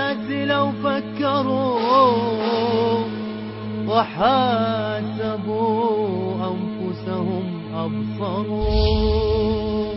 الناس لو فكروا وحاسبوا أنفسهم أبصروا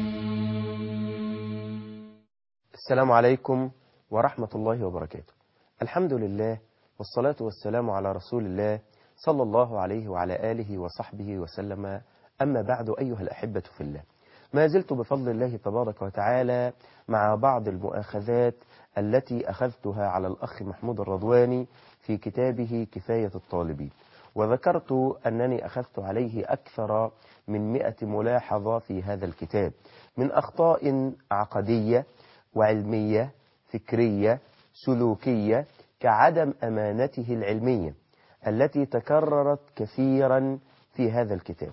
السلام عليكم ورحمة الله وبركاته الحمد لله والصلاة والسلام على رسول الله صلى الله عليه وعلى آله وصحبه وسلم أما بعد أيها الأحبة في الله ما زلت بفضل الله تبارك وتعالى مع بعض المؤاخذات التي أخذتها على الأخ محمود الرضواني في كتابه كفاية الطالبين وذكرت أنني أخذت عليه أكثر من مئة ملاحظة في هذا الكتاب من أخطاء عقدية وعلمية فكرية سلوكية كعدم أمانته العلمية التي تكررت كثيرا في هذا الكتاب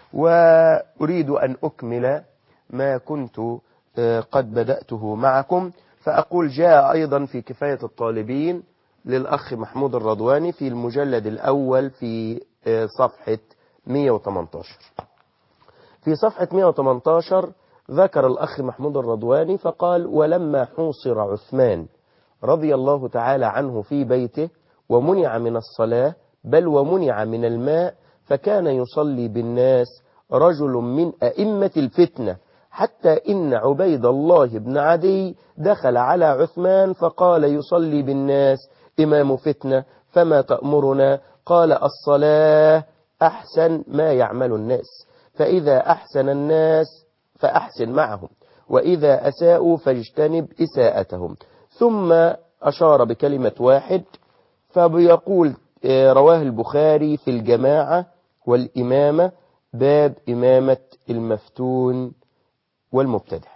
وأريد أن أكمل ما كنت قد بدأته معكم فأقول جاء أيضا في كفاية الطالبين للأخ محمود الرضواني في المجلد الأول في صفحة 118 في صفحة 118 ذكر الأخ محمود الرضواني فقال ولما حوصر عثمان رضي الله تعالى عنه في بيته ومنع من الصلاة بل ومنع من الماء فكان يصلي بالناس رجل من أئمة الفتنة حتى إن عبيد الله بن عدي دخل على عثمان فقال يصلي بالناس إمام فتنة فما تأمرنا قال الصلاة أحسن ما يعمل الناس فإذا أحسن الناس فأحسن معهم وإذا أساءوا فاجتنب إساءتهم ثم أشار بكلمة واحد فبيقول رواه البخاري في الجماعة والإمامة باب إمامة المفتون والمبتدع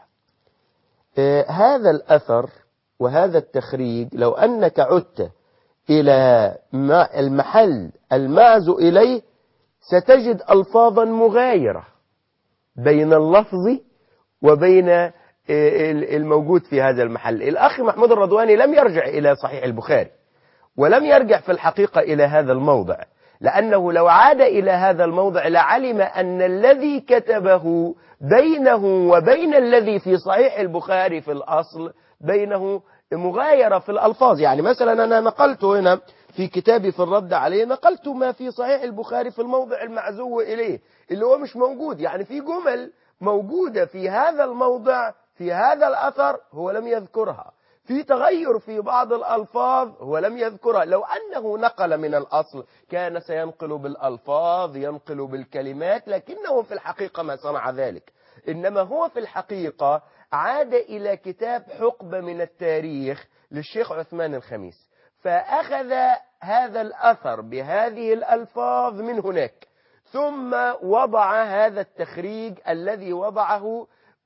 هذا الأثر وهذا التخريج لو أنك عدت إلى المحل المعزو إليه ستجد ألفاظا مغايرة بين اللفظ وبين الموجود في هذا المحل الأخ محمود الرضواني لم يرجع إلى صحيح البخاري ولم يرجع في الحقيقة إلى هذا الموضع لأنه لو عاد إلى هذا الموضع لعلم أن الذي كتبه بينه وبين الذي في صحيح البخاري في الأصل بينه مغايرة في الألفاظ يعني مثلا أنا نقلت هنا في كتابي في الرد عليه نقلت ما في صحيح البخاري في الموضع المعزو إليه اللي هو مش موجود يعني في جمل موجودة في هذا الموضع في هذا الأثر هو لم يذكرها في تغير في بعض الألفاظ هو لم يذكرها لو أنه نقل من الأصل كان سينقل بالألفاظ ينقل بالكلمات لكنه في الحقيقة ما صنع ذلك إنما هو في الحقيقة عاد إلى كتاب حقبة من التاريخ للشيخ عثمان الخميس فأخذ هذا الأثر بهذه الألفاظ من هناك ثم وضع هذا التخريج الذي وضعه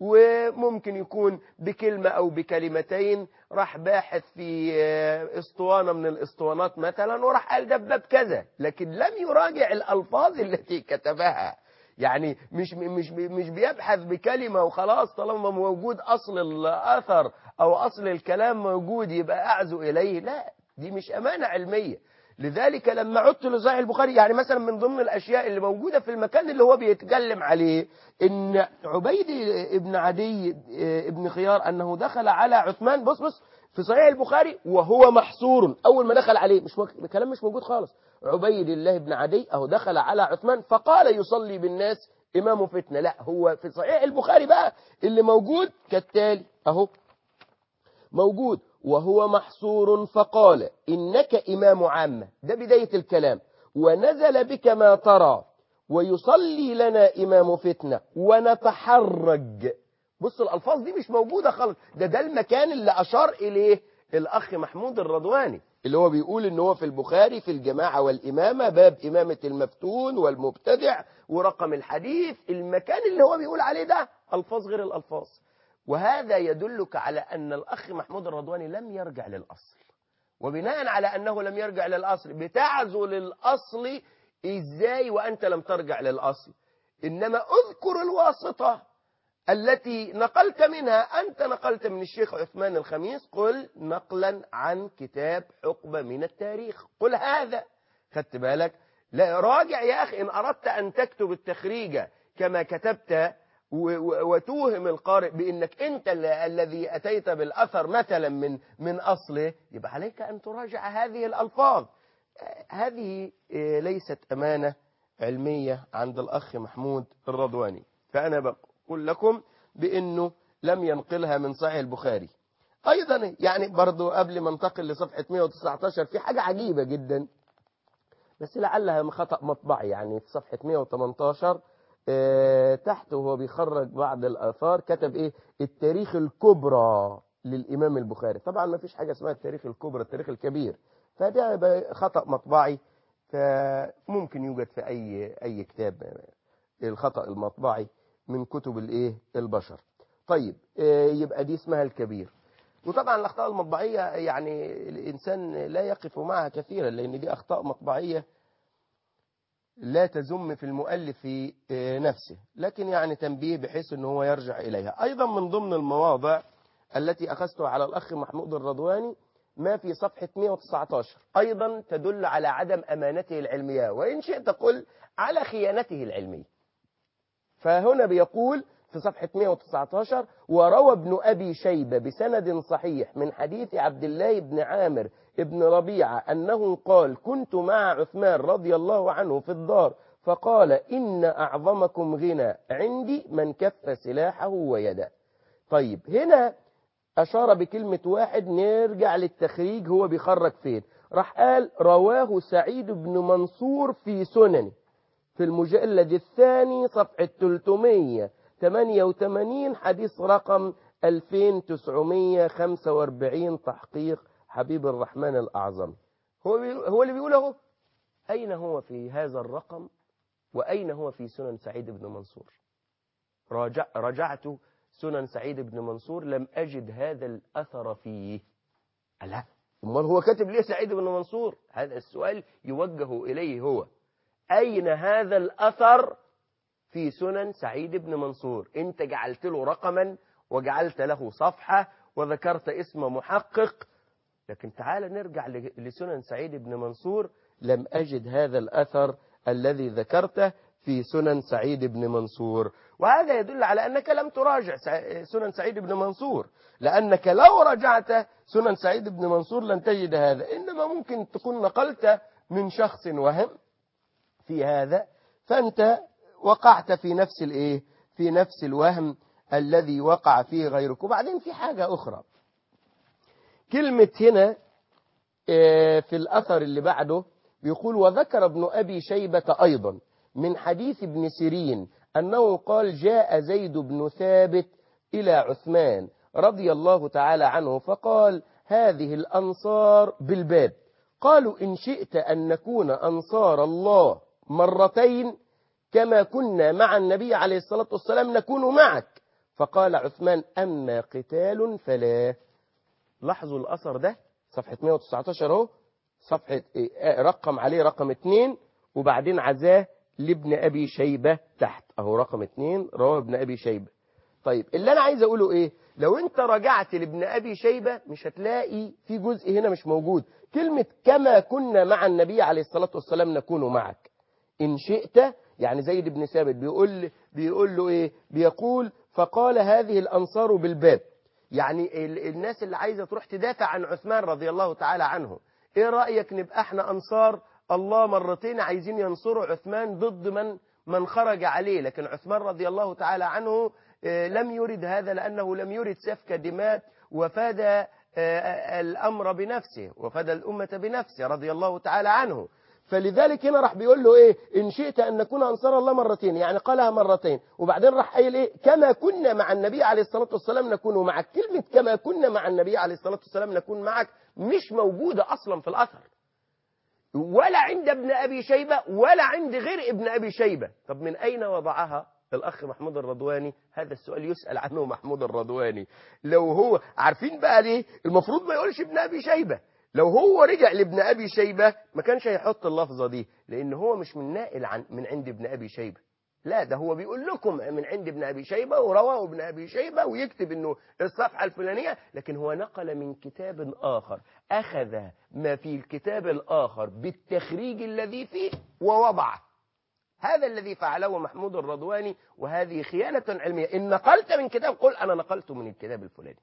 وممكن يكون بكلمة أو بكلمتين راح باحث في اسطوانة من الاسطوانات مثلا وراح قال دباب كذا لكن لم يراجع الألفاظ التي كتبها يعني مش مش مش بيبحث بكلمة وخلاص طالما موجود أصل الأثر أو أصل الكلام موجود يبقى أعزو إليه لا دي مش أمانة علمية لذلك لما عدت لصحيح البخاري يعني مثلا من ضمن الأشياء اللي موجودة في المكان اللي هو بيتكلم عليه إن عبيد ابن عدي ابن خيار أنه دخل على عثمان بص بص في صحيح البخاري وهو محصور أول ما دخل عليه مش مك... الكلام مش موجود خالص عبيد الله بن عدي أهو دخل على عثمان فقال يصلي بالناس إمام فتنة لا هو في صحيح البخاري بقى اللي موجود كالتالي أهو موجود وهو محصور فقال إنك إمام عامة ده بداية الكلام ونزل بك ما ترى ويصلي لنا إمام فتنة ونتحرج بص الألفاظ دي مش موجودة خالص ده ده المكان اللي أشار إليه الأخ محمود الرضواني اللي هو بيقول إن هو في البخاري في الجماعة والإمامة باب إمامة المفتون والمبتدع ورقم الحديث المكان اللي هو بيقول عليه ده ألفاظ غير الألفاظ وهذا يدلك على أن الأخ محمود الرضواني لم يرجع للأصل وبناء على أنه لم يرجع للأصل بتعزو للأصل إزاي وأنت لم ترجع للأصل إنما أذكر الواسطة التي نقلت منها أنت نقلت من الشيخ عثمان الخميس قل نقلا عن كتاب حقبة من التاريخ قل هذا خدت بالك لا راجع يا أخي إن أردت أن تكتب التخريج كما كتبت و- و- وتوهم القارئ بانك انت ال- الذي اتيت بالاثر مثلا من من اصله يبقى عليك ان تراجع هذه الالفاظ آه، هذه آه، ليست امانه علميه عند الاخ محمود الرضواني فانا بقول لكم بانه لم ينقلها من صحيح البخاري ايضا يعني برضو قبل ما انتقل لصفحه 119 في حاجه عجيبه جدا بس لعلها من خطأ مطبعي يعني في صفحة 118 آه، تحت وهو بيخرج بعض الآثار كتب إيه التاريخ الكبرى للإمام البخاري طبعا ما فيش حاجة اسمها التاريخ الكبرى التاريخ الكبير فده يبقى خطأ مطبعي فممكن يوجد في أي أي كتاب آه، الخطأ المطبعي من كتب الإيه البشر طيب آه، يبقى دي اسمها الكبير وطبعا الأخطاء المطبعية يعني الإنسان لا يقف معها كثيرا لأن دي أخطاء مطبعية لا تزم في المؤلف في آه، نفسه لكن يعني تنبيه بحيث أنه هو يرجع إليها أيضا من ضمن المواضع التي أخذتها على الأخ محمود الرضواني ما في صفحة 119 أيضا تدل على عدم أمانته العلمية وإن شئت قل على خيانته العلمية فهنا بيقول في صفحة 119 وروى ابن أبي شيبة بسند صحيح من حديث عبد الله بن عامر ابن ربيعة أنه قال كنت مع عثمان رضي الله عنه في الدار فقال إن أعظمكم غنى عندي من كف سلاحه ويده طيب هنا أشار بكلمة واحد نرجع للتخريج هو بيخرج فين راح قال رواه سعيد بن منصور في سننه في المجلد الثاني صفحة 388 حديث رقم 2945 تحقيق حبيب الرحمن الأعظم هو بيقول- هو اللي بيقوله أين هو في هذا الرقم وأين هو في سنن سعيد بن منصور راجع رجعت سنن سعيد بن منصور لم أجد هذا الأثر فيه ألا أمال هو كاتب ليه سعيد بن منصور هذا السؤال يوجه إليه هو أين هذا الأثر في سنن سعيد بن منصور أنت جعلت له رقما وجعلت له صفحة وذكرت اسم محقق لكن تعال نرجع ل- لسنن سعيد بن منصور لم أجد هذا الأثر الذي ذكرته في سنن سعيد بن منصور وهذا يدل على أنك لم تراجع سع- سنن سعيد بن منصور لأنك لو رجعت سنن سعيد بن منصور لن تجد هذا إنما ممكن تكون نقلت من شخص وهم في هذا فأنت وقعت في نفس الإيه في نفس الوهم الذي وقع فيه غيرك وبعدين في حاجة أخرى كلمة هنا آه، في الأثر اللي بعده بيقول وذكر ابن أبي شيبة أيضا من حديث ابن سيرين أنه قال جاء زيد بن ثابت إلى عثمان رضي الله تعالى عنه فقال هذه الأنصار بالباب قالوا إن شئت أن نكون أنصار الله مرتين كما كنا مع النبي عليه الصلاة والسلام نكون معك فقال عثمان أما قتال فلا لاحظوا الأثر ده صفحة 119 اهو صفحة إيه، رقم عليه رقم 2 وبعدين عزاه لابن أبي شيبة تحت أهو رقم 2 رواه ابن أبي شيبة طيب اللي أنا عايز أقوله إيه لو أنت رجعت لابن أبي شيبة مش هتلاقي في جزء هنا مش موجود كلمة كما كنا مع النبي عليه الصلاة والسلام نكون معك إن شئت يعني زيد بن ثابت بيقول بيقول له إيه بيقول فقال هذه الأنصار بالباب يعني ال- الناس اللي عايزة تروح تدافع عن عثمان رضي الله تعالى عنه ايه رأيك نبقى احنا انصار الله مرتين عايزين ينصروا عثمان ضد من من خرج عليه لكن عثمان رضي الله تعالى عنه آه، لم يرد هذا لأنه لم يرد سفك دماء وفاد آه، الأمر بنفسه وفاد الأمة بنفسه رضي الله تعالى عنه فلذلك هنا راح بيقول له ايه ان شئت ان نكون انصار الله مرتين يعني قالها مرتين وبعدين راح قايل ايه كما كنا مع النبي عليه الصلاه والسلام نكون معك كلمه كما كنا مع النبي عليه الصلاه والسلام نكون معك مش موجوده اصلا في الاثر ولا عند ابن ابي شيبه ولا عند غير ابن ابي شيبه طب من اين وضعها الاخ محمود الرضواني هذا السؤال يسال عنه محمود الرضواني لو هو عارفين بقى ليه المفروض ما يقولش ابن ابي شيبه لو هو رجع لابن ابي شيبه ما كانش هيحط اللفظه دي لان هو مش من ناقل عن من عند ابن ابي شيبه لا ده هو بيقول لكم من عند ابن ابي شيبه ورواه ابن ابي شيبه ويكتب انه الصفحه الفلانيه لكن هو نقل من كتاب اخر اخذ ما في الكتاب الاخر بالتخريج الذي فيه ووضعه هذا الذي فعله محمود الرضواني وهذه خيانة علمية إن نقلت من كتاب قل أنا نقلت من الكتاب الفلاني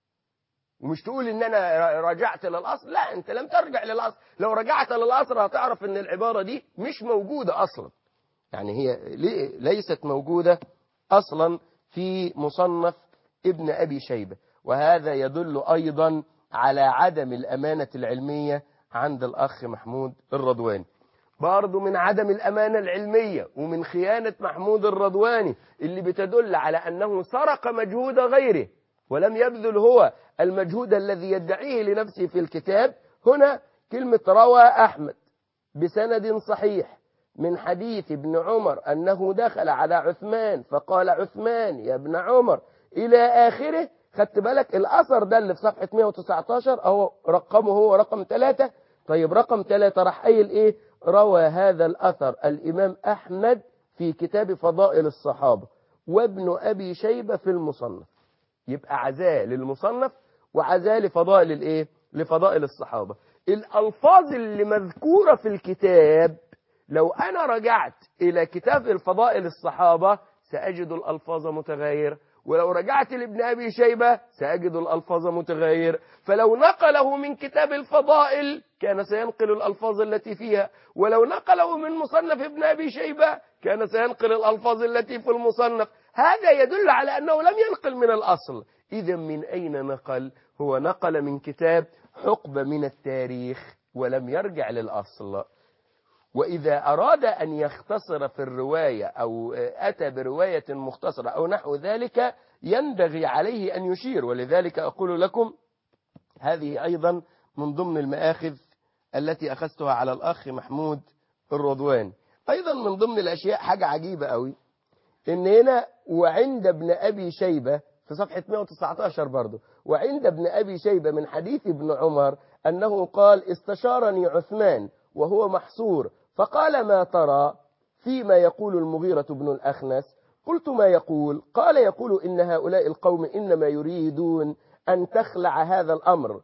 ومش تقول ان انا رجعت للاصل لا انت لم ترجع للاصل لو رجعت للاصل هتعرف ان العبارة دي مش موجودة اصلا يعني هي ليست موجودة اصلا في مصنف ابن ابي شيبة وهذا يدل ايضا على عدم الامانة العلمية عند الاخ محمود الرضواني برضه من عدم الأمانة العلمية ومن خيانة محمود الرضواني اللي بتدل على أنه سرق مجهود غيره ولم يبذل هو المجهود الذي يدعيه لنفسه في الكتاب هنا كلمة روى أحمد بسند صحيح من حديث ابن عمر أنه دخل على عثمان فقال عثمان يا ابن عمر إلى آخره خدت بالك الأثر ده اللي في صفحة 119 أهو رقمه هو رقم 3 طيب رقم 3 راح قايل إيه روى هذا الأثر الإمام أحمد في كتاب فضائل الصحابة وابن أبي شيبة في المصنف يبقى عزاء للمصنف وعزاء لفضائل الايه لفضائل الصحابة الألفاظ اللي مذكورة في الكتاب لو أنا رجعت إلى كتاب الفضائل الصحابة سأجد الألفاظ متغيرة ولو رجعت لابن أبي شيبة سأجد الألفاظ متغير فلو نقله من كتاب الفضائل كان سينقل الألفاظ التي فيها ولو نقله من مصنف ابن أبي شيبة كان سينقل الألفاظ التي في المصنف هذا يدل على أنه لم ينقل من الأصل إذا من أين نقل هو نقل من كتاب حقبة من التاريخ ولم يرجع للأصل وإذا أراد أن يختصر في الرواية أو أتى برواية مختصرة أو نحو ذلك ينبغي عليه أن يشير ولذلك أقول لكم هذه أيضا من ضمن المآخذ التي أخذتها على الأخ محمود الرضوان أيضا من ضمن الأشياء حاجة عجيبة قوي إن هنا وعند ابن أبي شيبة في صفحة 119 برضه وعند ابن أبي شيبة من حديث ابن عمر أنه قال استشارني عثمان وهو محصور فقال ما ترى فيما يقول المغيرة بن الأخنس قلت ما يقول قال يقول إن هؤلاء القوم إنما يريدون أن تخلع هذا الأمر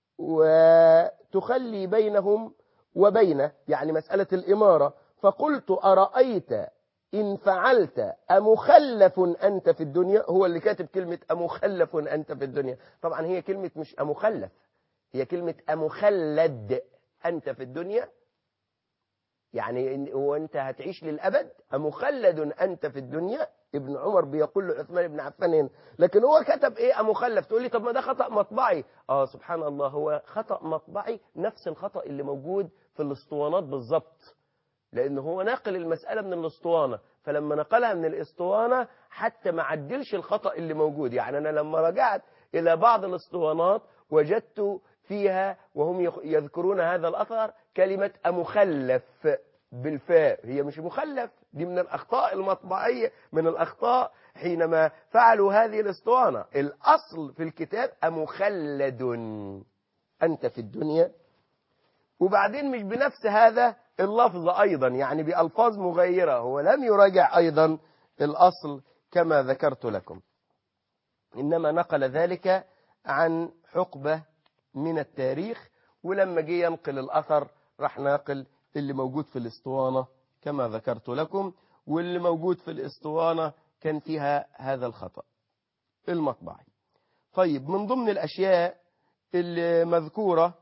وتخلي بينهم وبينه يعني مسألة الإمارة فقلت أرأيت إن فعلت أمخلف أنت في الدنيا هو اللي كاتب كلمة أمخلف أنت في الدنيا طبعا هي كلمة مش أمخلف هي كلمة أمخلد أنت في الدنيا يعني هو أنت هتعيش للأبد أمخلد أنت في الدنيا ابن عمر بيقول لعثمان بن عفان هنا لكن هو كتب ايه امخلف تقول لي طب ما ده خطا مطبعي اه سبحان الله هو خطا مطبعي نفس الخطا اللي موجود في الاسطوانات بالظبط لان هو ناقل المساله من الاسطوانه فلما نقلها من الاسطوانه حتى ما عدلش الخطا اللي موجود يعني انا لما رجعت الى بعض الاسطوانات وجدت فيها وهم يذكرون هذا الاثر كلمه امخلف بالفاء هي مش مخلف دي من الأخطاء المطبعية من الأخطاء حينما فعلوا هذه الاسطوانة الأصل في الكتاب أمخلد أنت في الدنيا وبعدين مش بنفس هذا اللفظ أيضا يعني بألفاظ مغيرة هو لم يراجع أيضا الأصل كما ذكرت لكم إنما نقل ذلك عن حقبة من التاريخ ولما جه ينقل الأثر راح ناقل اللي موجود في الاسطوانة كما ذكرت لكم واللي موجود في الاسطوانة كان فيها هذا الخطأ المطبعي طيب من ضمن الأشياء اللي مذكورة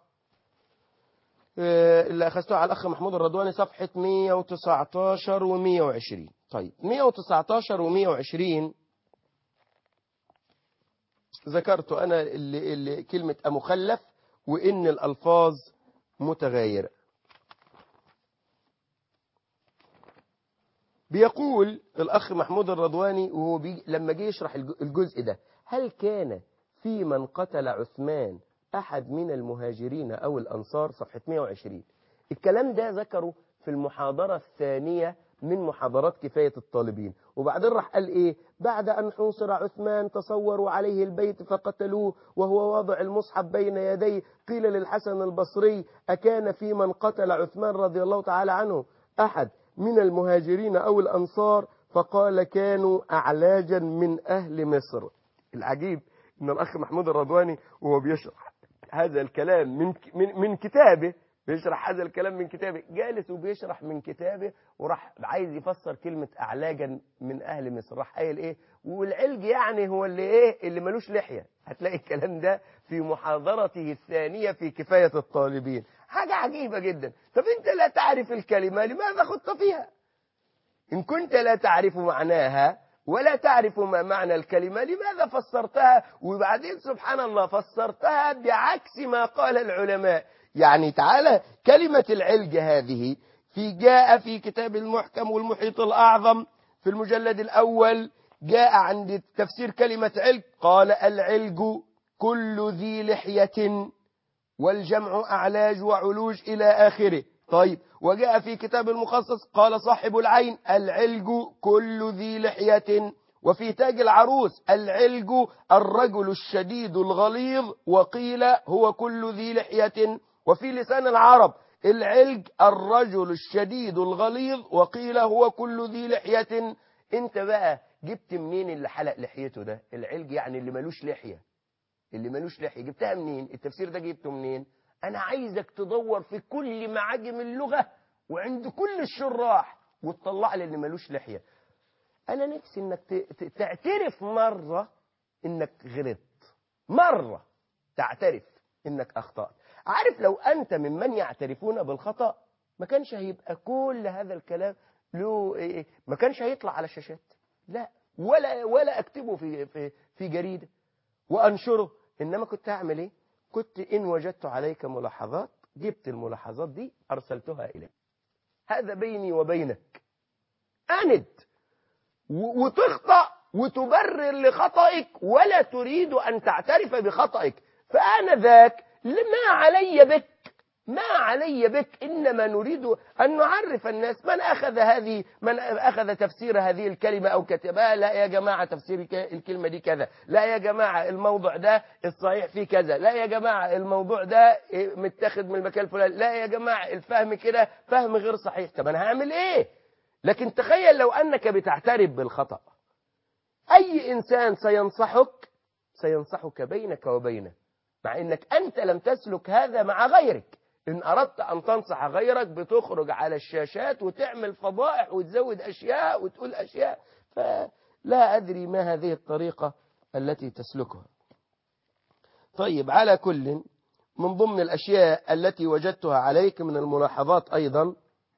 اللي أخذتها على الأخ محمود الرضواني صفحة 119 و 120 طيب 119 و 120 ذكرت أنا اللي اللي كلمة أمخلف وإن الألفاظ متغيرة بيقول الأخ محمود الرضواني وهو بي لما جه يشرح الجزء ده هل كان في من قتل عثمان أحد من المهاجرين أو الأنصار صفحة 120 الكلام ده ذكره في المحاضرة الثانية من محاضرات كفاية الطالبين وبعدين راح قال إيه بعد أن حوصر عثمان تصوروا عليه البيت فقتلوه وهو واضع المصحف بين يديه قيل للحسن البصري أكان في من قتل عثمان رضي الله تعالى عنه أحد من المهاجرين أو الأنصار فقال كانوا أعلاجا من أهل مصر العجيب أن الأخ محمود الرضواني وهو بيشرح هذا الكلام من من من كتابه بيشرح هذا الكلام من كتابه جالس وبيشرح من كتابه وراح عايز يفسر كلمة أعلاجا من أهل مصر راح قايل إيه والعلج يعني هو اللي إيه اللي ملوش لحية هتلاقي الكلام ده في محاضرته الثانية في كفاية الطالبين حاجة عجيبة جدا طب أنت لا تعرف الكلمة لماذا خدت فيها إن كنت لا تعرف معناها ولا تعرف ما معنى الكلمة لماذا فسرتها وبعدين سبحان الله فسرتها بعكس ما قال العلماء يعني تعالى كلمة العلج هذه في جاء في كتاب المحكم والمحيط الأعظم في المجلد الأول جاء عند تفسير كلمة علج قال العلج كل ذي لحية والجمع أعلاج وعلوج إلى آخره طيب وجاء في كتاب المخصص قال صاحب العين العلج كل ذي لحية وفي تاج العروس العلج الرجل الشديد الغليظ وقيل هو كل ذي لحية وفي لسان العرب العلج الرجل الشديد الغليظ وقيل هو كل ذي لحية انت بقى جبت منين اللي حلق لحيته ده العلج يعني اللي ملوش لحية اللي ملوش لحية جبتها منين التفسير ده جبته منين انا عايزك تدور في كل معاجم اللغة وعند كل الشراح وتطلع لي اللي ملوش لحية انا نفسي انك تعترف مرة انك غلطت مرة تعترف انك اخطأت عارف لو انت ممن يعترفون بالخطأ ما كانش هيبقى كل هذا الكلام له إيه ما كانش هيطلع على الشاشات لا ولا ولا اكتبه في في في جريده وانشره انما كنت هعمل ايه كنت ان وجدت عليك ملاحظات جبت الملاحظات دي ارسلتها اليك هذا بيني وبينك اند وتخطأ وتبرر لخطئك ولا تريد ان تعترف بخطئك فانا ذاك ما علي بك ما علي بك إنما نريد أن نعرف الناس من أخذ هذه من أخذ تفسير هذه الكلمة أو كتبها لا يا جماعة تفسير الكلمة دي كذا لا يا جماعة الموضوع ده الصحيح فيه كذا لا يا جماعة الموضوع ده متاخد من المكان الفلاني لا يا جماعة الفهم كده فهم غير صحيح طب أنا هعمل إيه لكن تخيل لو أنك بتعترف بالخطأ أي إنسان سينصحك سينصحك بينك وبينه مع أنك أنت لم تسلك هذا مع غيرك إن أردت أن تنصح غيرك بتخرج على الشاشات وتعمل فضائح وتزود أشياء وتقول أشياء فلا أدري ما هذه الطريقة التي تسلكها طيب على كل من ضمن الأشياء التي وجدتها عليك من الملاحظات أيضا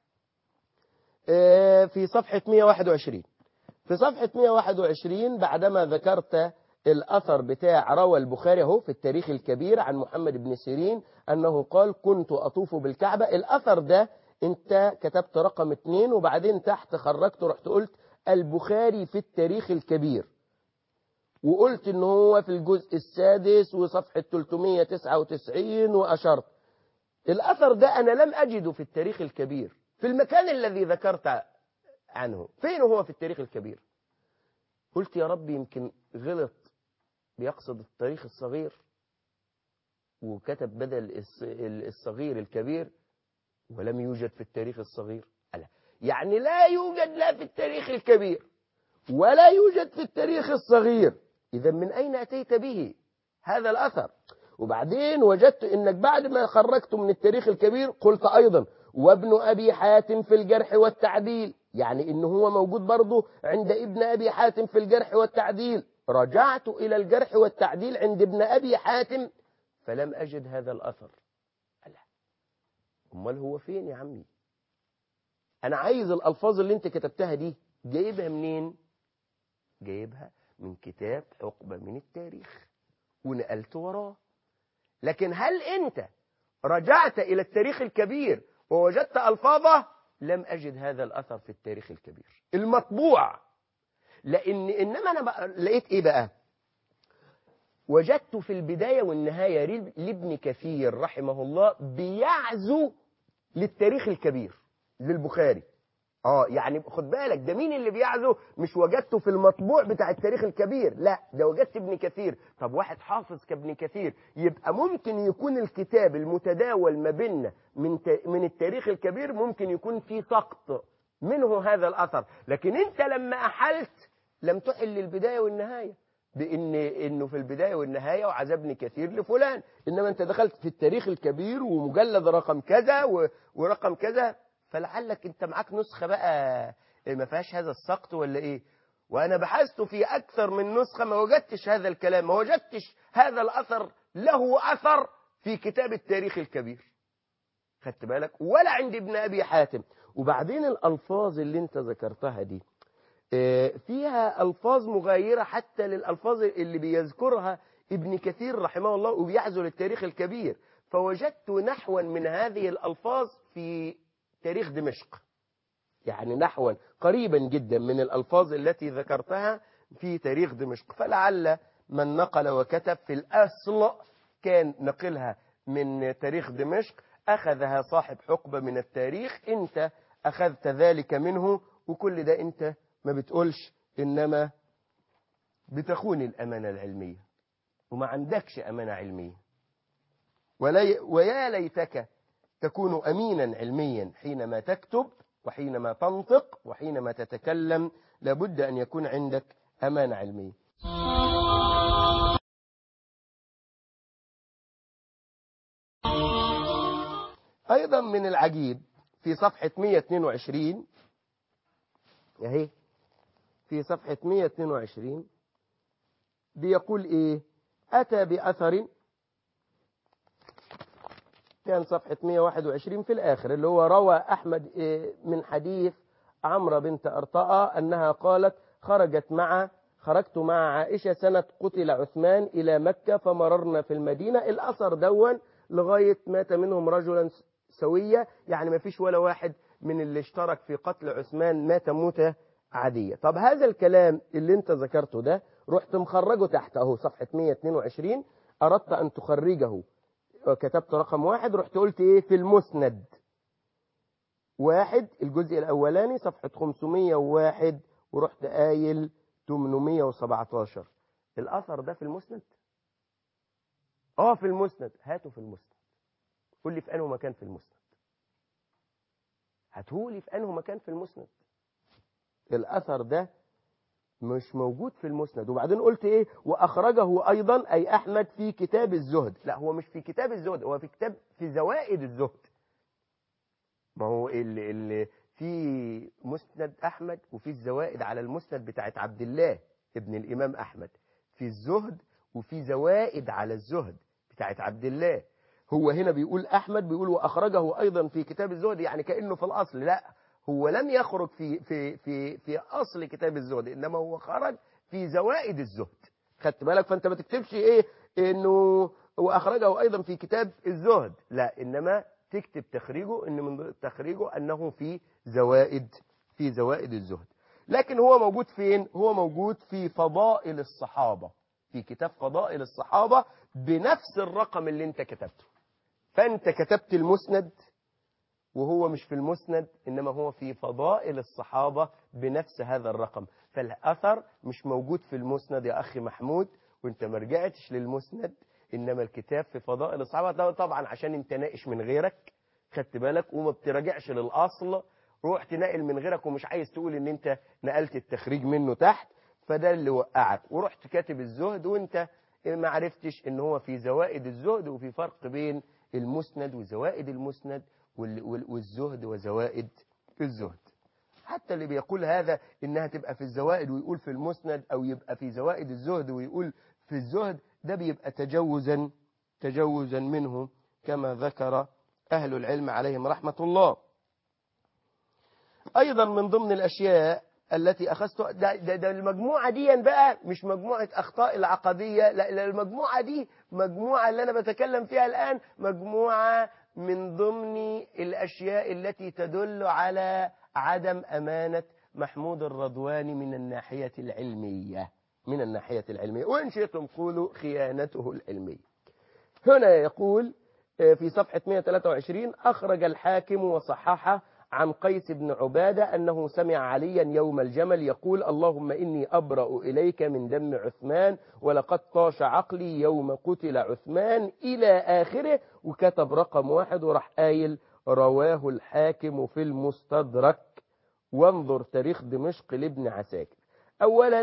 في صفحة 121 في صفحة 121 بعدما ذكرت الأثر بتاع روى البخاري اهو في التاريخ الكبير عن محمد بن سيرين أنه قال كنت أطوف بالكعبة الأثر ده أنت كتبت رقم اتنين وبعدين تحت خرجت رحت قلت البخاري في التاريخ الكبير وقلت ان هو في الجزء السادس وصفحة 399 وأشرت الأثر ده أنا لم أجده في التاريخ الكبير في المكان الذي ذكرت عنه فين هو في التاريخ الكبير قلت يا رب يمكن غلط بيقصد التاريخ الصغير وكتب بدل الصغير الكبير ولم يوجد في التاريخ الصغير ألا يعني لا يوجد لا في التاريخ الكبير ولا يوجد في التاريخ الصغير إذا من أين أتيت به هذا الأثر وبعدين وجدت أنك بعد ما خرجت من التاريخ الكبير قلت أيضا وابن أبي حاتم في الجرح والتعديل يعني إنه هو موجود برضه عند ابن أبي حاتم في الجرح والتعديل رجعت إلى الجرح والتعديل عند ابن أبي حاتم فلم أجد هذا الأثر ألا أمال هو فين يا عمي أنا عايز الألفاظ اللي أنت كتبتها دي جايبها منين جايبها من كتاب حقبة من التاريخ ونقلت وراه لكن هل أنت رجعت إلى التاريخ الكبير ووجدت ألفاظه لم أجد هذا الأثر في التاريخ الكبير المطبوع لأن إنما أنا بقى لقيت إيه بقى وجدت في البداية والنهاية لابن كثير رحمه الله بيعزو للتاريخ الكبير للبخاري اه يعني خد بالك ده مين اللي بيعزو مش وجدته في المطبوع بتاع التاريخ الكبير لا ده وجدت ابن كثير طب واحد حافظ كابن كثير يبقى ممكن يكون الكتاب المتداول ما بيننا من من التاريخ الكبير ممكن يكون فيه سقط منه هذا الاثر لكن انت لما احلت لم تحل البدايه والنهايه بان انه في البدايه والنهايه وعذبني كثير لفلان انما انت دخلت في التاريخ الكبير ومجلد رقم كذا و- ورقم كذا فلعلك انت معاك نسخه بقى ما فيهاش هذا السقط ولا ايه وانا بحثت في اكثر من نسخه ما وجدتش هذا الكلام ما وجدتش هذا الاثر له اثر في كتاب التاريخ الكبير خدت بالك ولا عند ابن ابي حاتم وبعدين الالفاظ اللي انت ذكرتها دي آه، فيها الفاظ مغايره حتى للالفاظ اللي بيذكرها ابن كثير رحمه الله وبيعزل التاريخ الكبير فوجدت نحوا من هذه الالفاظ في تاريخ دمشق يعني نحوا قريبا جدا من الالفاظ التي ذكرتها في تاريخ دمشق فلعل من نقل وكتب في الاصل كان نقلها من تاريخ دمشق اخذها صاحب حقبه من التاريخ انت اخذت ذلك منه وكل ده انت ما بتقولش انما بتخون الامانه العلميه وما عندكش امانه علميه ولي ويا ليتك تكون امينا علميا حينما تكتب وحينما تنطق وحينما تتكلم لابد ان يكون عندك امانه علميه ايضا من العجيب في صفحه 122 اهي في صفحة 122 بيقول ايه اتى باثر كان صفحة 121 في الاخر اللي هو روى احمد إيه من حديث عمرو بنت ارطاء انها قالت خرجت مع خرجت مع عائشة سنة قتل عثمان الى مكة فمررنا في المدينة الاثر دون لغاية مات منهم رجلا سوية يعني ما فيش ولا واحد من اللي اشترك في قتل عثمان مات موتة عادية طب هذا الكلام اللي انت ذكرته ده رحت مخرجه تحت اهو صفحة 122 اردت ان تخرجه كتبت رقم واحد رحت قلت ايه في المسند واحد الجزء الاولاني صفحة 501 ورحت قايل 817 الاثر ده في المسند اه في المسند هاته في المسند قول لي في انه مكان في المسند هاتهولي في انه مكان في المسند الاثر ده مش موجود في المسند وبعدين قلت ايه واخرجه ايضا اي احمد في كتاب الزهد لا هو مش في كتاب الزهد هو في كتاب في زوائد الزهد ما هو اللي, اللي في مسند احمد وفي الزوائد على المسند بتاعت عبد الله ابن الامام احمد في الزهد وفي زوائد على الزهد بتاعت عبد الله هو هنا بيقول احمد بيقول واخرجه ايضا في كتاب الزهد يعني كانه في الاصل لا هو لم يخرج في في في في اصل كتاب الزهد انما هو خرج في زوائد الزهد خدت بالك فانت ما تكتبش ايه انه واخرجه ايضا في كتاب الزهد لا انما تكتب تخريجه ان من تخريجه انه في زوائد في زوائد الزهد لكن هو موجود فين هو موجود في فضائل الصحابه في كتاب فضائل الصحابه بنفس الرقم اللي انت كتبته فانت كتبت المسند وهو مش في المسند إنما هو في فضائل الصحابة بنفس هذا الرقم فالأثر مش موجود في المسند يا أخي محمود وانت ما رجعتش للمسند إنما الكتاب في فضائل الصحابة ده طبعا عشان انت ناقش من غيرك خدت بالك وما بتراجعش للأصل روح تنقل من غيرك ومش عايز تقول ان انت نقلت التخريج منه تحت فده اللي وقعك ورحت كاتب الزهد وانت ما عرفتش ان هو في زوائد الزهد وفي فرق بين المسند وزوائد المسند والزهد وزوائد الزهد حتى اللي بيقول هذا انها تبقى في الزوائد ويقول في المسند او يبقى في زوائد الزهد ويقول في الزهد ده بيبقى تجوزا تجوزا منه كما ذكر اهل العلم عليهم رحمة الله ايضا من ضمن الاشياء التي اخذت ده, ده, ده المجموعة دي بقى مش مجموعة اخطاء العقدية لا المجموعة دي مجموعة اللي انا بتكلم فيها الان مجموعة من ضمن الأشياء التي تدل على عدم أمانة محمود الرضواني من الناحية العلمية من الناحية العلمية وإن شئتم قولوا خيانته العلمية هنا يقول في صفحة 123 أخرج الحاكم وصححه عن قيس بن عبادة أنه سمع عليا يوم الجمل يقول اللهم إني أبرأ إليك من دم عثمان ولقد طاش عقلي يوم قتل عثمان إلى آخره وكتب رقم واحد وراح قايل رواه الحاكم في المستدرك وانظر تاريخ دمشق لابن عساكر أولا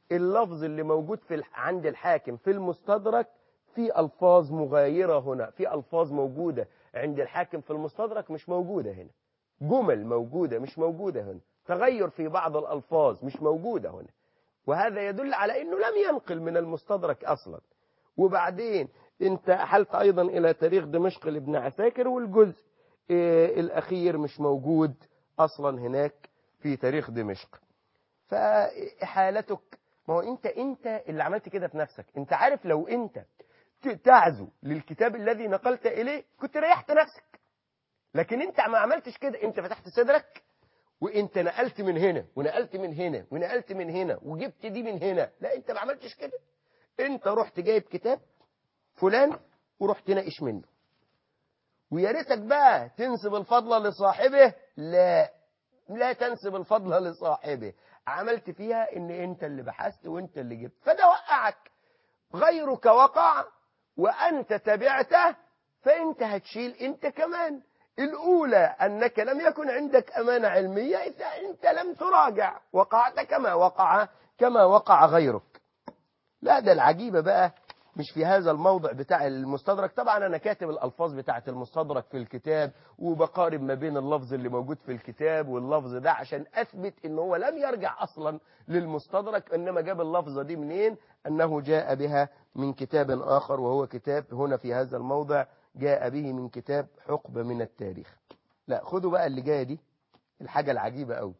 اللفظ اللي موجود في الح- عند الحاكم في المستدرك في ألفاظ مغايرة هنا في ألفاظ موجودة عند الحاكم في المستدرك مش موجودة هنا جمل موجودة مش موجودة هنا تغير في بعض الألفاظ مش موجودة هنا وهذا يدل على أنه لم ينقل من المستدرك أصلا وبعدين انت أحلت أيضا إلى تاريخ دمشق لابن عساكر والجزء آه، الأخير مش موجود أصلا هناك في تاريخ دمشق فإحالتك ما هو أنت أنت اللي عملت كده في نفسك أنت عارف لو أنت ت- تعزو للكتاب الذي نقلت إليه كنت ريحت نفسك لكن أنت ما عملتش كده أنت فتحت صدرك وانت نقلت من هنا ونقلت من هنا ونقلت من هنا وجبت دي من هنا لا انت ما عملتش كده انت رحت جايب كتاب فلان ورحت ناقش منه ويا ريتك بقى تنسب الفضل لصاحبه لا لا تنسب الفضل لصاحبه عملت فيها ان انت اللي بحثت وانت اللي جبت فده وقعك غيرك وقع وانت تبعته فانت هتشيل انت كمان الاولى انك لم يكن عندك امانه علميه اذا انت لم تراجع وقعت كما وقع كما وقع غيرك لا ده العجيبه بقى مش في هذا الموضع بتاع المستدرك طبعا انا كاتب الالفاظ بتاعه المستدرك في الكتاب وبقارب ما بين اللفظ اللي موجود في الكتاب واللفظ ده عشان اثبت ان هو لم يرجع اصلا للمستدرك انما جاب اللفظه دي منين انه جاء بها من كتاب اخر وهو كتاب هنا في هذا الموضع جاء به من كتاب حقبه من التاريخ لا خدوا بقى اللي جايه دي الحاجه العجيبه قوي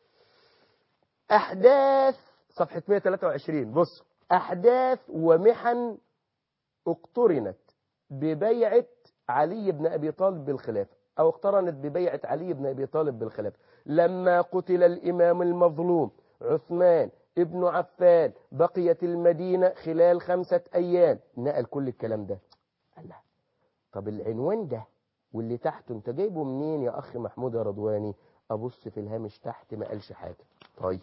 احداث صفحه 123 بص أحداث ومحن اقترنت ببيعة علي بن أبي طالب بالخلافة أو اقترنت ببيعة علي بن أبي طالب بالخلافة لما قتل الإمام المظلوم عثمان ابن عفان بقيت المدينة خلال خمسة أيام نقل كل الكلام ده الله طب العنوان ده واللي تحته انت جايبه منين يا أخي محمود يا رضواني أبص في الهامش تحت ما قالش حاجة طيب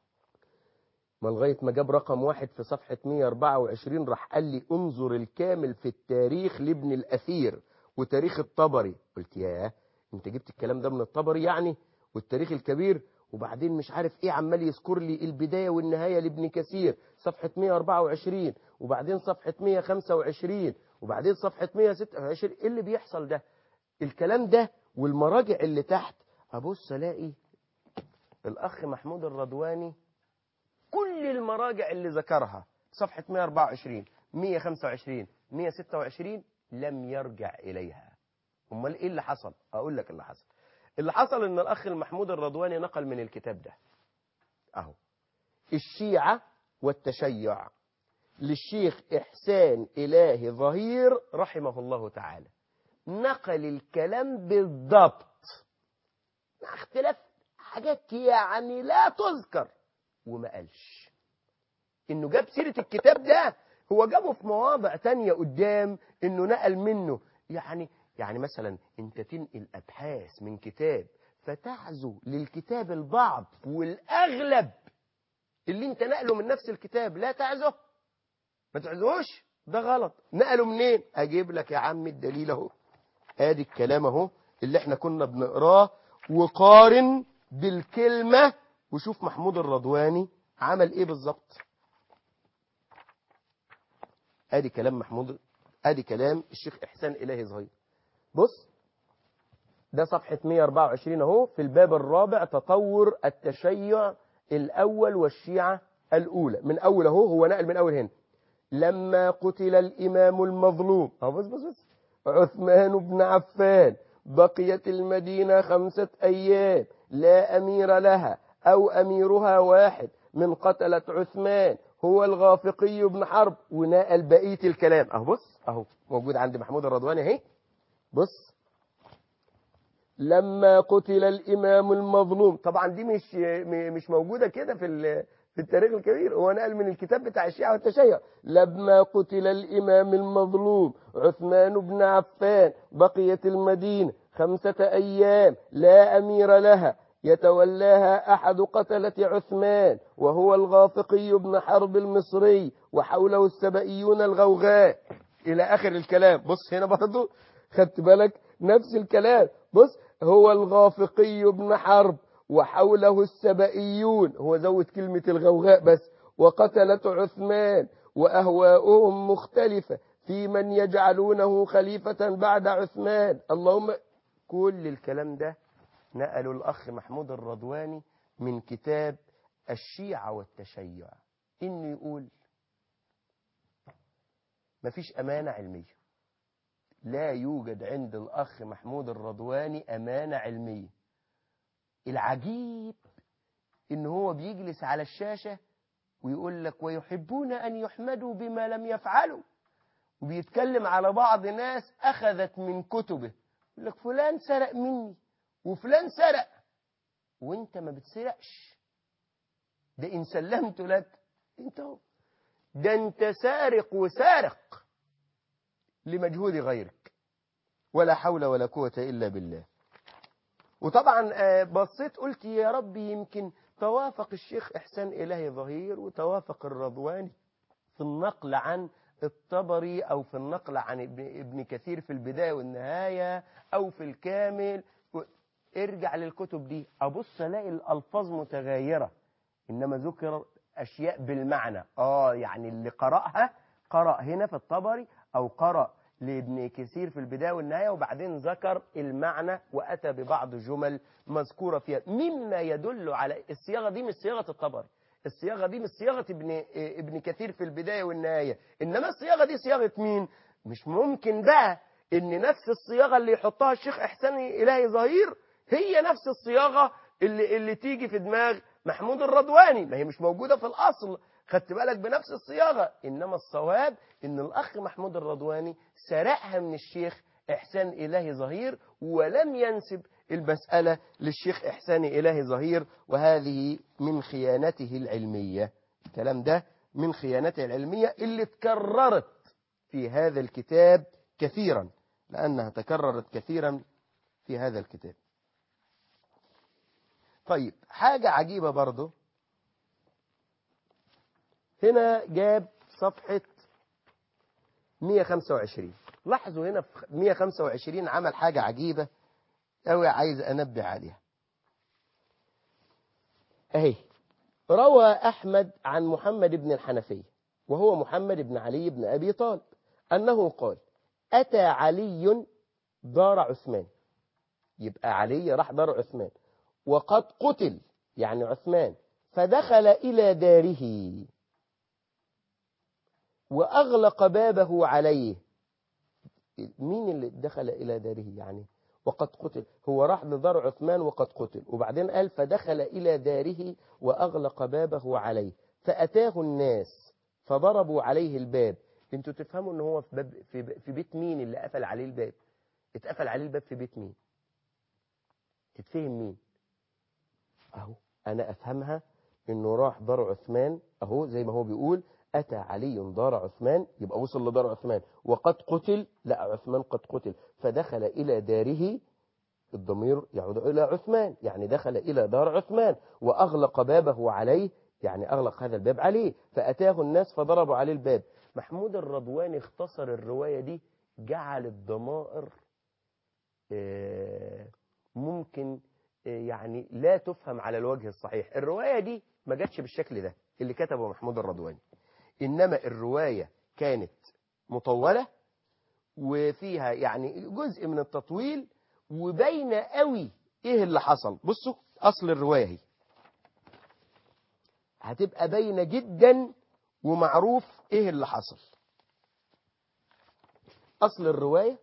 ما لغاية ما جاب رقم واحد في صفحة 124 راح قال لي انظر الكامل في التاريخ لابن الأثير وتاريخ الطبري قلت ياه انت جبت الكلام ده من الطبري يعني والتاريخ الكبير وبعدين مش عارف ايه عمال يذكر لي البداية والنهاية لابن كثير صفحة 124 وبعدين صفحة 125 وبعدين صفحة 126 ايه اللي بيحصل ده الكلام ده والمراجع اللي تحت ابص الاقي الاخ محمود الرضواني كل المراجع اللي ذكرها صفحة 124 125 126 لم يرجع إليها أمال إيه اللي حصل أقول لك اللي حصل اللي حصل إن الأخ المحمود الرضواني نقل من الكتاب ده أهو الشيعة والتشيع للشيخ إحسان إلهي ظهير رحمه الله تعالى نقل الكلام بالضبط مع اختلاف حاجات يعني لا تذكر وما قالش انه جاب سيرة الكتاب ده هو جابه في مواضع تانية قدام انه نقل منه يعني يعني مثلا انت تنقل ابحاث من كتاب فتعزو للكتاب البعض والاغلب اللي انت نقله من نفس الكتاب لا تعزه ما تعزوش ده غلط نقله منين اجيب لك يا عم الدليل اهو ادي الكلام اهو اللي احنا كنا بنقراه وقارن بالكلمه وشوف محمود الرضواني عمل ايه بالظبط ادي كلام محمود ادي كلام الشيخ احسان الهي صغير بص ده صفحة 124 اهو في الباب الرابع تطور التشيع الاول والشيعة الاولى من اول اهو هو نقل من اول هنا لما قتل الامام المظلوم اهو بص بص بص عثمان بن عفان بقيت المدينة خمسة ايام لا امير لها أو أميرها واحد من قتلة عثمان هو الغافقي بن حرب ونقل بقية الكلام أهو بص أهو موجود عند محمود الرضواني اهي بص لما قتل الإمام المظلوم طبعا دي مش مش موجودة كده في في التاريخ الكبير هو نقل من الكتاب بتاع الشيعة والتشيع لما قتل الإمام المظلوم عثمان بن عفان بقيت المدينة خمسة أيام لا أمير لها يتولاها أحد قتلة عثمان وهو الغافقي بن حرب المصري وحوله السبئيون الغوغاء إلى آخر الكلام بص هنا برضو خدت بالك نفس الكلام بص هو الغافقي بن حرب وحوله السبئيون هو زود كلمة الغوغاء بس وقتلة عثمان وأهواؤهم مختلفة في من يجعلونه خليفة بعد عثمان اللهم كل الكلام ده نقله الأخ محمود الرضواني من كتاب الشيعة والتشيع إنه يقول مفيش أمانة علمية لا يوجد عند الأخ محمود الرضواني أمانة علمية العجيب إن هو بيجلس على الشاشة ويقول لك ويحبون أن يحمدوا بما لم يفعلوا وبيتكلم على بعض ناس أخذت من كتبه يقول لك فلان سرق مني وفلان سرق وانت ما بتسرقش ده إن سلمت لك انت هو ده انت سارق وسارق لمجهود غيرك ولا حول ولا قوة إلا بالله وطبعا آه، بصيت قلت يا رب يمكن توافق الشيخ إحسان إلهي ظهير وتوافق الرضواني في النقل عن الطبري أو في النقل عن ابن, ابن كثير في البداية والنهاية أو في الكامل و- ارجع للكتب دي أبص ألاقي الألفاظ متغيرة إنما ذكر أشياء بالمعنى آه يعني اللي قرأها قرأ هنا في الطبري أو قرأ لابن كثير في البداية والنهاية وبعدين ذكر المعنى وأتى ببعض جمل مذكورة فيها مما يدل على الصياغة دي مش صياغة الطبري الصياغة دي مش صياغة ابن, ابن كثير في البداية والنهاية إنما الصياغة دي صياغة مين مش ممكن بقى إن نفس الصياغة اللي يحطها الشيخ إحسان إلهي ظهير هي نفس الصياغة اللي, اللي تيجي في دماغ محمود الرضواني ما هي مش موجودة في الأصل خدت بالك بنفس الصياغة إنما الصواب إن الأخ محمود الرضواني سرقها من الشيخ إحسان إلهي ظهير ولم ينسب المسألة للشيخ إحسان إلهي ظهير وهذه من خيانته العلمية الكلام ده من خيانته العلمية اللي تكررت في هذا الكتاب كثيرا لأنها تكررت كثيرا في هذا الكتاب طيب حاجة عجيبة برضو هنا جاب صفحة 125 لاحظوا هنا في 125 عمل حاجة عجيبة أوي عايز أنبه عليها أهي روى أحمد عن محمد بن الحنفية وهو محمد بن علي بن أبي طالب أنه قال أتى علي دار عثمان يبقى علي راح دار عثمان وقد قتل يعني عثمان فدخل إلى داره وأغلق بابه عليه مين اللي دخل إلى داره يعني وقد قتل هو راح لدار عثمان وقد قتل وبعدين قال فدخل إلى داره وأغلق بابه عليه فأتاه الناس فضربوا عليه الباب انتوا تفهموا ان هو في, باب في, في بيت مين اللي قفل عليه الباب اتقفل عليه الباب في بيت مين تتفهم مين اهو انا افهمها انه راح دار عثمان اهو زي ما هو بيقول أتى علي دار عثمان يبقى وصل لدار عثمان وقد قتل لا عثمان قد قتل فدخل إلى داره الضمير يعود إلى عثمان يعني دخل إلى دار عثمان وأغلق بابه عليه يعني أغلق هذا الباب عليه فأتاه الناس فضربوا عليه الباب محمود الرضواني اختصر الرواية دي جعل الضمائر ممكن يعني لا تفهم على الوجه الصحيح الرواية دي ما جاتش بالشكل ده اللي كتبه محمود الرضواني إنما الرواية كانت مطولة وفيها يعني جزء من التطويل وبين قوي ايه اللي حصل بصوا اصل الرواية هي هتبقى باينة جدا ومعروف ايه اللي حصل اصل الرواية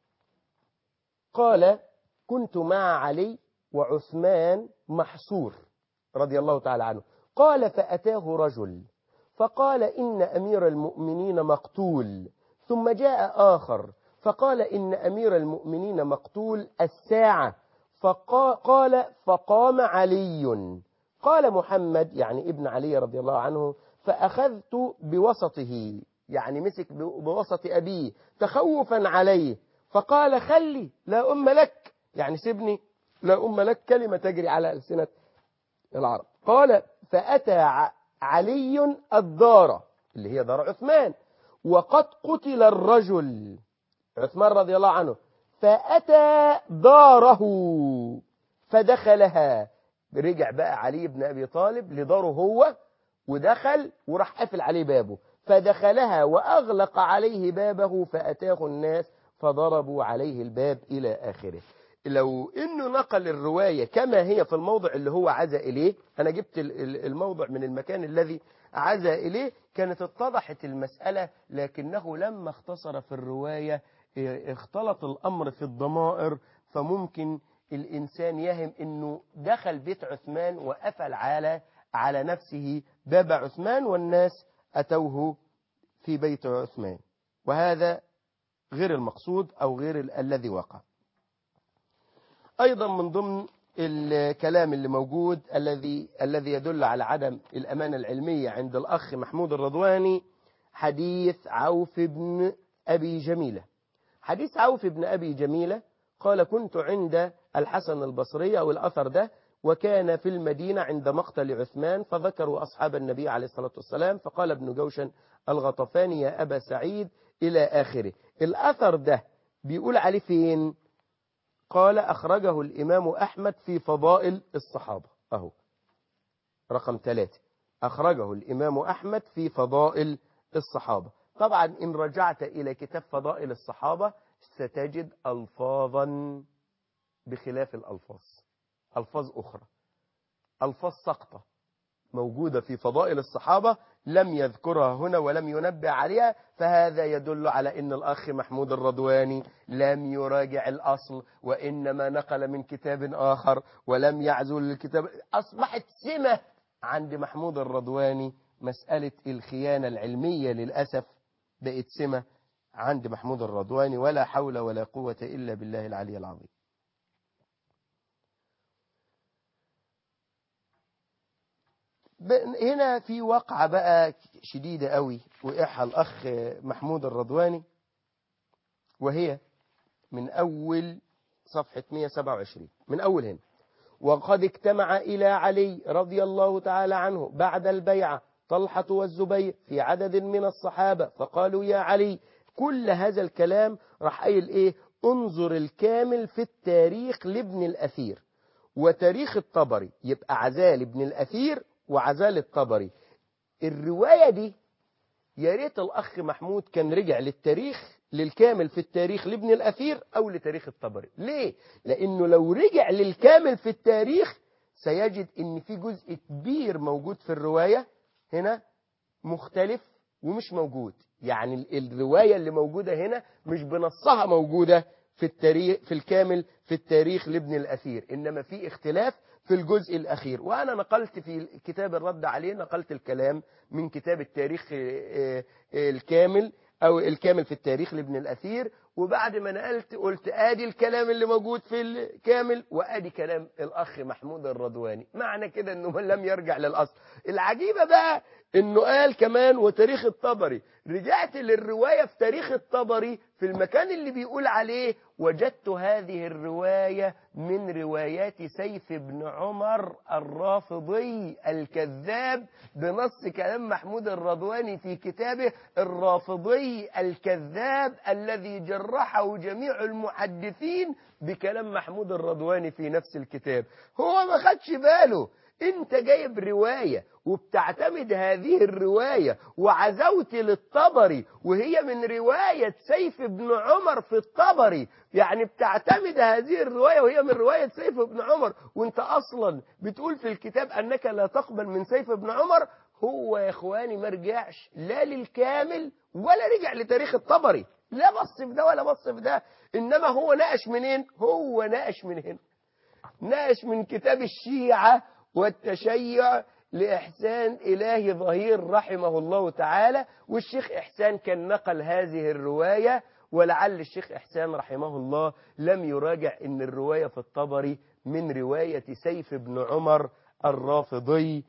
قال كنت مع علي وعثمان محصور رضي الله تعالى عنه قال فأتاه رجل فقال إن أمير المؤمنين مقتول ثم جاء آخر فقال إن أمير المؤمنين مقتول الساعة فقال فقام علي قال محمد يعني ابن علي رضي الله عنه فأخذت بوسطه يعني مسك بوسط أبيه تخوفا عليه فقال خلي لا أم لك يعني سيبني لا أم لك كلمة تجري على ألسنة العرب قال فأتى علي الدار اللي هي دار عثمان وقد قتل الرجل عثمان رضي الله عنه فأتى داره فدخلها رجع بقى علي بن أبي طالب لداره هو ودخل وراح قافل عليه بابه فدخلها وأغلق عليه بابه فأتاه الناس فضربوا عليه الباب إلى آخره لو انه نقل الرواية كما هي في الموضع اللي هو عزى اليه انا جبت ال- ال- الموضع من المكان الذي عزى اليه كانت اتضحت المسألة لكنه لما اختصر في الرواية اه، اختلط الامر في الضمائر فممكن الانسان يهم انه دخل بيت عثمان وقفل على على نفسه باب عثمان والناس اتوه في بيت عثمان وهذا غير المقصود او غير ال- الذي وقع أيضا من ضمن الكلام اللي موجود الذي الذي يدل على عدم الأمانة العلمية عند الأخ محمود الرضواني حديث عوف بن أبي جميلة حديث عوف بن أبي جميلة قال كنت عند الحسن البصري أو الأثر ده وكان في المدينة عند مقتل عثمان فذكروا أصحاب النبي عليه الصلاة والسلام فقال ابن جوشن الغطفاني يا أبا سعيد إلى آخره الأثر ده بيقول عليه فين قال أخرجه الإمام أحمد في فضائل الصحابة أهو رقم ثلاثة أخرجه الإمام أحمد في فضائل الصحابة طبعا إن رجعت إلى كتاب فضائل الصحابة ستجد ألفاظا بخلاف الألفاظ ألفاظ أخرى ألفاظ سقطة موجودة في فضائل الصحابة لم يذكرها هنا ولم ينبه عليها فهذا يدل على أن الأخ محمود الرضواني لم يراجع الأصل وإنما نقل من كتاب آخر ولم يعزل الكتاب أصبحت سمة عند محمود الرضواني مسألة الخيانة العلمية للأسف بقت سمة عند محمود الرضواني ولا حول ولا قوة إلا بالله العلي العظيم ب- هنا في وقعة بقى شديدة قوي وقعها الأخ محمود الرضواني وهي من أول صفحة 127 من أول هنا وقد اجتمع إلى علي رضي الله تعالى عنه بعد البيعة طلحة والزبير في عدد من الصحابة فقالوا يا علي كل هذا الكلام راح قايل ايه انظر الكامل في التاريخ لابن الأثير وتاريخ الطبري يبقى عزال ابن الأثير وعزال الطبري الرواية دي يا ريت الأخ محمود كان رجع للتاريخ للكامل في التاريخ لابن الأثير أو لتاريخ الطبري ليه؟ لأنه لو رجع للكامل في التاريخ سيجد أن في جزء كبير موجود في الرواية هنا مختلف ومش موجود يعني ال- الرواية اللي موجودة هنا مش بنصها موجودة في التاريخ في الكامل في التاريخ لابن الأثير إنما في اختلاف في الجزء الأخير وأنا نقلت في كتاب الرد عليه نقلت الكلام من كتاب التاريخ آه، آه، الكامل أو الكامل في التاريخ لابن الأثير وبعد ما نقلت قلت آدي الكلام اللي موجود في الكامل وآدي كلام الأخ محمود الرضواني معنى كده أنه من لم يرجع للأصل العجيبة بقى أنه قال كمان وتاريخ الطبري رجعت للرواية في تاريخ الطبري في المكان اللي بيقول عليه وجدت هذه الرواية من روايات سيف بن عمر الرافضي الكذاب بنص كلام محمود الرضواني في كتابه الرافضي الكذاب الذي جرحه جميع المحدثين بكلام محمود الرضواني في نفس الكتاب هو ما خدش باله انت جايب رواية وبتعتمد هذه الرواية وعزوت للطبري وهي من رواية سيف بن عمر في الطبري يعني بتعتمد هذه الرواية وهي من رواية سيف بن عمر وانت اصلا بتقول في الكتاب انك لا تقبل من سيف بن عمر هو يا اخواني ما رجعش لا للكامل ولا رجع لتاريخ الطبري لا بص في ده ولا بص في ده انما هو ناقش منين هو ناقش من هنا ناقش من كتاب الشيعة والتشيع لإحسان إلهي ظهير رحمه الله تعالى والشيخ إحسان كان نقل هذه الرواية ولعل الشيخ إحسان رحمه الله لم يراجع إن الرواية في الطبري من رواية سيف بن عمر الرافضي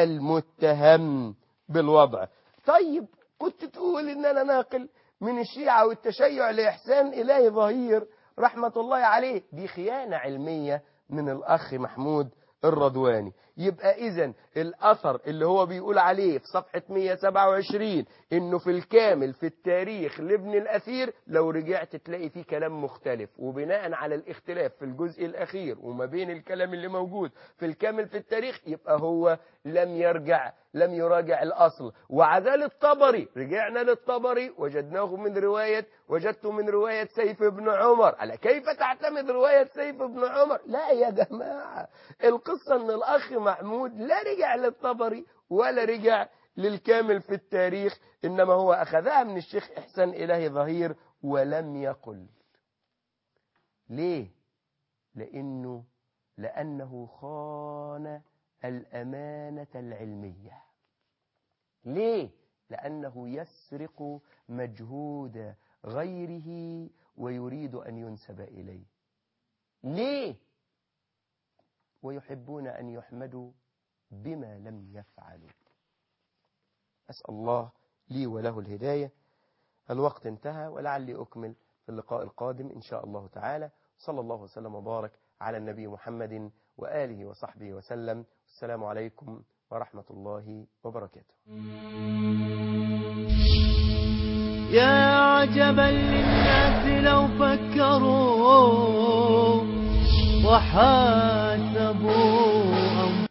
المتهم بالوضع طيب كنت تقول إن أنا ناقل من الشيعة والتشيع لإحسان إلهي ظهير رحمة الله عليه دي خيانة علمية من الأخ محمود الرضواني يبقى إذا الأثر اللي هو بيقول عليه في صفحة 127 إنه في الكامل في التاريخ لابن الأثير لو رجعت تلاقي فيه كلام مختلف وبناء على الاختلاف في الجزء الأخير وما بين الكلام اللي موجود في الكامل في التاريخ يبقى هو لم يرجع لم يراجع الأصل وعدال الطبري رجعنا للطبري وجدناه من رواية وجدته من رواية سيف بن عمر على كيف تعتمد رواية سيف بن عمر لا يا جماعة القصة ان الأخ محمود لا رجع للطبري ولا رجع للكامل في التاريخ إنما هو أخذها من الشيخ إحسان إلهي ظهير ولم يقل ليه لأنه لأنه خان الأمانة العلمية ليه لأنه يسرق مجهود غيره ويريد أن ينسب إليه ليه ويحبون أن يحمدوا بما لم يفعلوا أسأل الله لي وله الهداية الوقت انتهى ولعلي أكمل في اللقاء القادم إن شاء الله تعالى صلى الله وسلم وبارك على النبي محمد وآله وصحبه وسلم السلام عليكم ورحمة الله وبركاته يا عجبا للناس لو فكروا وحاسبوا